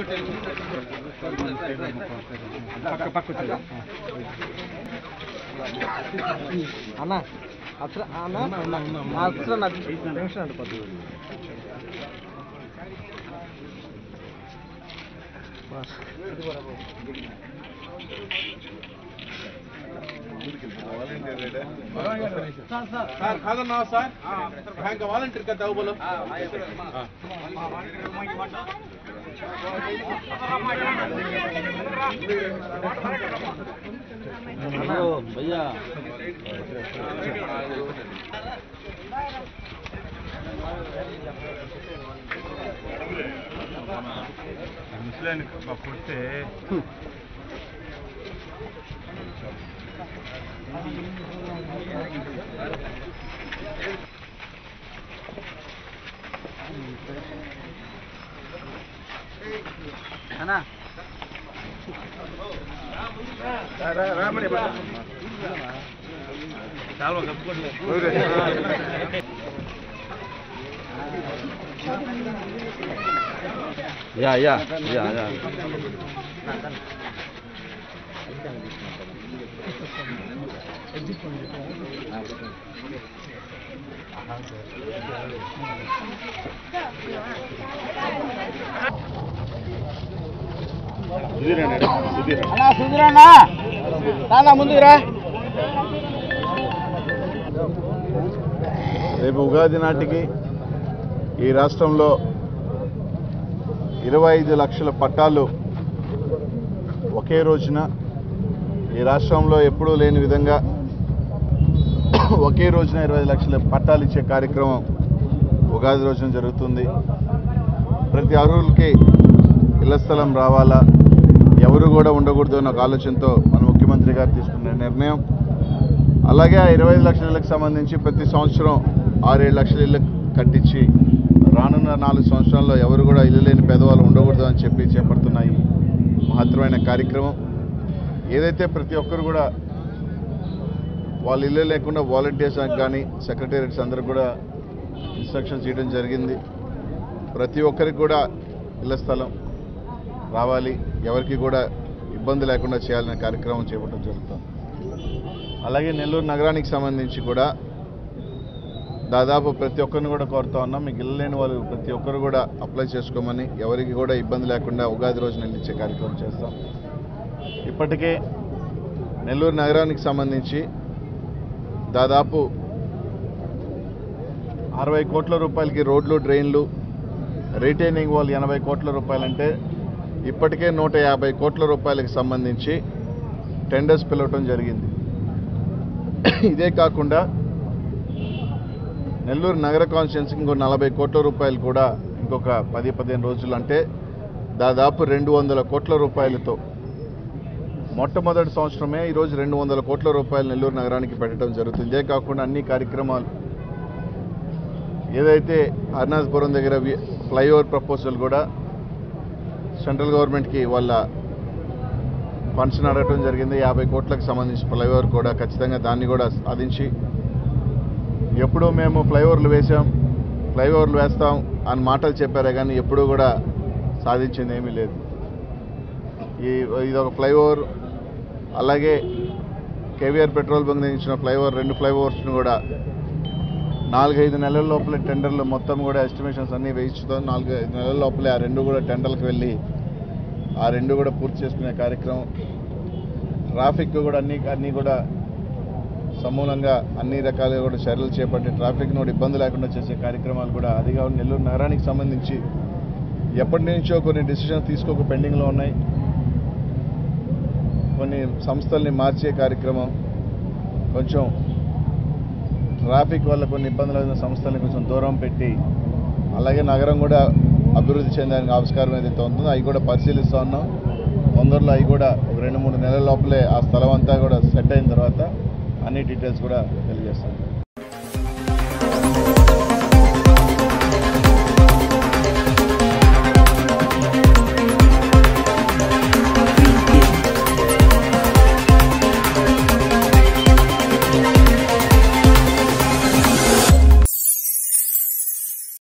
అన్న అసలు అన్న అసలు నాకు టెన్షన్ అండి కొద్దిగా సార్ కాదన్నా సార్ బ్యాంక్ వాలంటీర్ కదా బోలో భయ్యా ముసలాయన కొడితే అన్నా చాలా కప్పుకోండి యా యా యా యా అన్నా సుధీరన్నా నాన్న ముందుకురా రేపు ఉగాది నాటికి ఈ రాష్ట్రంలో ఇరవై ఐదు లక్షల పట్టాలు ఒకే రోజున ఈ రాష్ట్రంలో ఎప్పుడూ లేని విధంగా ఒకే రోజున ఇరవై ఐదు లక్షల పట్టాలు ఇచ్చే కార్యక్రమం ఉగాది రోజున జరుగుతుంది ప్రతి అర్హులకి ఇళ్ల స్థలం రావాలా ఎవరు కూడా ఉండకూడదు అన్న ఒక ఆలోచనతో మన ముఖ్యమంత్రి గారు తీసుకున్న నిర్ణయం అలాగే ఆ ఇరవై ఐదు లక్షల ఇళ్ళకి సంబంధించి ప్రతి సంవత్సరం ఆరేడు లక్షల ఇళ్ళు కట్టించి రానున్న నాలుగు సంవత్సరాల్లో ఎవరు కూడా ఇల్లు లేని పేదవాళ్ళు ఉండకూడదు అని చెప్పి చేపడుతున్న ఈ మహత్తరమైన కార్యక్రమం ఏదైతే ప్రతి ఒక్కరు కూడా వాళ్ళ ఇల్లు లేకుండా వాలంటీర్స్ కానీ సెక్రటేరియట్స్ అందరూ కూడా ఇన్స్ట్రక్షన్స్ ఇవ్వడం జరిగింది ప్రతి ఒక్కరికి కూడా ఇళ్ల స్థలం రావాలి ఎవరికి కూడా ఇబ్బంది లేకుండా చేయాలనే కార్యక్రమం చేపట్టడం జరుగుతుంది అలాగే నెల్లూరు నగరానికి సంబంధించి కూడా దాదాపు ప్రతి ఒక్కరిని కూడా కోరుతా ఉన్నాం మీకు ఇల్లు లేని వాళ్ళు ప్రతి ఒక్కరు కూడా అప్లై చేసుకోమని ఎవరికి కూడా ఇబ్బంది లేకుండా ఉగాది రోజున ఇల్లు ఇచ్చే కార్యక్రమం చేస్తాం ఇప్పటికే నెల్లూరు నగరానికి సంబంధించి దాదాపు అరవై కోట్ల రూపాయలకి రోడ్లు డ్రైన్లు రీటైనింగ్ వాళ్ళు ఎనభై కోట్ల రూపాయలంటే ఇప్పటికే నూట యాభై కోట్ల రూపాయలకు సంబంధించి టెండర్స్ పిలవటం జరిగింది ఇదే కాకుండా నెల్లూరు నగర కాన్స్టిట్యున్సీకి ఇంకో నలభై కోట్ల రూపాయలు కూడా ఇంకొక పది పదిహేను రోజులు అంటే దాదాపు రెండు వందల కోట్ల రూపాయలతో మొట్టమొదటి సంవత్సరమే ఈరోజు రెండు వందల కోట్ల రూపాయలు నెల్లూరు నగరానికి పెట్టడం జరుగుతుంది ఇదే కాకుండా అన్ని కార్యక్రమాలు ఏదైతే అరుణాచపురం దగ్గర వి- ఫ్లైఓవర్ ప్రపోజల్ కూడా సెంట్రల్ గవర్నమెంట్కి వాళ్ళ ఫండ్స్ అడగటం జరిగింది యాభై కోట్లకు సంబంధించి ఫ్లైఓవర్ కూడా ఖచ్చితంగా దాన్ని కూడా సాధించి ఎప్పుడూ మేము ఫ్లైఓవర్లు వేసాం ఫ్లైఓవర్లు వేస్తాం అని మాటలు చెప్పారే కానీ ఎప్పుడూ కూడా సాధించింది ఏమీ లేదు ఈ ఇది ఒక ఫ్లైఓవర్ అలాగే కేవీఆర్ పెట్రోల్ బంక్ నుంచి ఇచ్చిన ఫ్లైఓవర్ రెండు ఫ్లైఓవర్స్ను కూడా నాలుగైదు నెలల లోపలే టెండర్లు మొత్తం కూడా ఎస్టిమేషన్స్ అన్నీ వేయించుతాం నాలుగు ఐదు నెలల లోపలే ఆ రెండు కూడా టెండర్లకు వెళ్ళి ఆ రెండు కూడా పూర్తి చేసుకునే కార్యక్రమం ట్రాఫిక్ కూడా అన్ని అన్నీ కూడా సమూలంగా అన్ని రకాలుగా కూడా చర్యలు చేపట్టి ట్రాఫిక్ కూడా ఇబ్బంది లేకుండా చేసే కార్యక్రమాలు కూడా అదిగా నెల్లూరు నగరానికి సంబంధించి ఎప్పటి నుంచో కొన్ని డిసిషన్స్ తీసుకోక పెండింగ్లో ఉన్నాయి కొన్ని సంస్థల్ని మార్చే కార్యక్రమం కొంచెం ట్రాఫిక్ వల్ల కొన్ని ఇబ్బందులు అయిన సంస్థల్ని కొంచెం దూరం పెట్టి అలాగే నగరం కూడా అభివృద్ధి చెందడానికి ఆవిష్కారం ఏదైతే ఉంటుందో అవి కూడా పరిశీలిస్తూ ఉన్నాం తొందరలో అవి కూడా ఒక రెండు మూడు నెలల లోపలే ఆ స్థలం అంతా కూడా సెట్ అయిన తర్వాత అన్ని డీటెయిల్స్ కూడా తెలియజేస్తాం